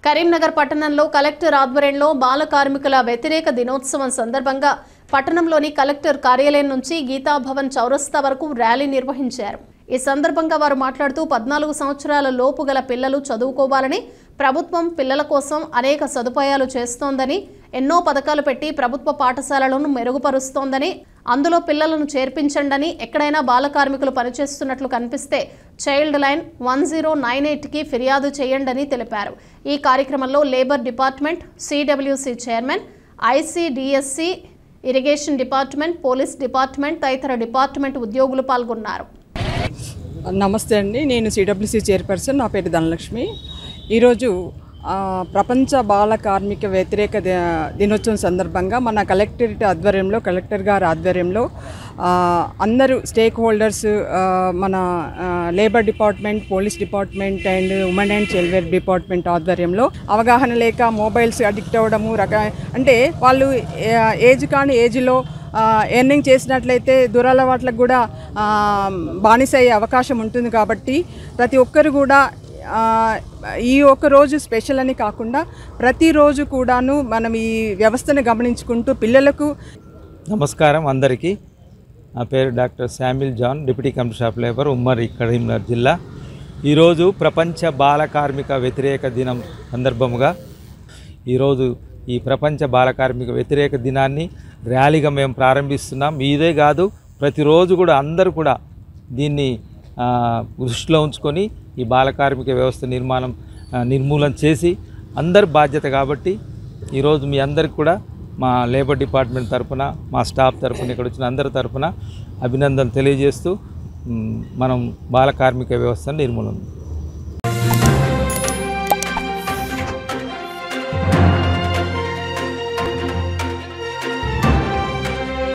కరీంనగర్ పట్టణంలో కలెక్టర్ ఆధ్వర్యంలో బాల కార్మికుల వ్యతిరేక దినోత్సవం సందర్భంగా పట్టణంలోని కలెక్టర్ కార్యాలయం నుంచి గీతాభవన్ చౌరస్తా వరకు ర్యాలీ నిర్వహించారు ఈ సందర్భంగా వారు మాట్లాడుతూ పద్నాలుగు సంవత్సరాల లోపు గల పిల్లలు చదువుకోవాలని ప్రభుత్వం పిల్లల కోసం అనేక సదుపాయాలు చేస్తోందని ఎన్నో పథకాలు పెట్టి ప్రభుత్వ పాఠశాలలను మెరుగుపరుస్తోందని అందులో పిల్లలను చేర్పించండని ఎక్కడైనా బాల కార్మికులు పనిచేస్తున్నట్లు కనిపిస్తే child line one zero nine ఎయిట్కి ఫిర్యాదు చేయండని తెలిపారు ఈ కార్యక్రమంలో లేబర్ డిపార్ట్మెంట్ సిడబ్ల్యూసి చైర్మన్ ఐసీడిఎస్సి ఇరిగేషన్ డిపార్ట్మెంట్ పోలీస్ డిపార్ట్మెంట్ తదితర డిపార్ట్మెంట్ ఉద్యోగులు పాల్గొన్నారు నమస్తే అండి నేను సిడబ్ల్యూసి చైర్పర్సన్ నా పేరు ధనలక్ష్మి ఈరోజు ఆ, ప్రపంచ బాల కార్మిక వ్యతిరేక ది- దినోత్సవం సందర్భంగా మన కలెక్టరేట్ ఆధ్వర్యంలో కలెక్టర్ గారి ఆధ్వర్యంలో ఆ, అందరూ స్టేక్ హోల్డర్స్ ఆ, మన ఆ, labour department police department and women and child department ఆధ్వర్యంలో అవగాహన లేక మొబైల్స్ అడిక్ట్ అవ్వడము రక అంటే వాళ్ళు ఏ- ఏజ్ కాని ఏజ్లో ఎర్నింగ్ చేసినట్లయితే దురలవాట్లకు కూడా ఆ, బానిస అయ్యే అవకాశం ఉంటుంది కాబట్టి ప్రతి ఒక్కరు కూడా ఆ, ఈ ఒక్క రోజు స్పెషల్ అని కాకుండా ప్రతిరోజు కూడాను మనం ఈ వ్యవస్థను గమనించుకుంటూ పిల్లలకు నమస్కారం అందరికీ నా పేరు doctor Samuel John deputy commissioner shop labour ఉమ్మడి కరీంనగర్ జిల్లా ఈరోజు ప్రపంచ బాల కార్మిక వ్యతిరేక దినం సందర్భముగా ఈరోజు ఈ ప్రపంచ బాల కార్మిక వ్యతిరేక దినాన్ని ర్యాలీగా మేము ప్రారంభిస్తున్నాం ఇదే కాదు ప్రతిరోజు కూడా అందరూ కూడా దీన్ని ఆ, దృష్టిలో ఉంచుకొని ఈ బాల కార్మిక వ్యవస్థ నిర్మాణం ఆ, నిర్మూలన చేసి అందరి బాధ్యత కాబట్టి ఈరోజు మీ అందరికి కూడా మా లేబర్ డిపార్ట్మెంట్ తరపున మా స్టాఫ్ తరపున ఇక్కడ వచ్చిన అందరి తరపున అభినందన తెలియజేస్తూ మ్, మనం బాల కార్మిక వ్యవస్థను నిర్మూలన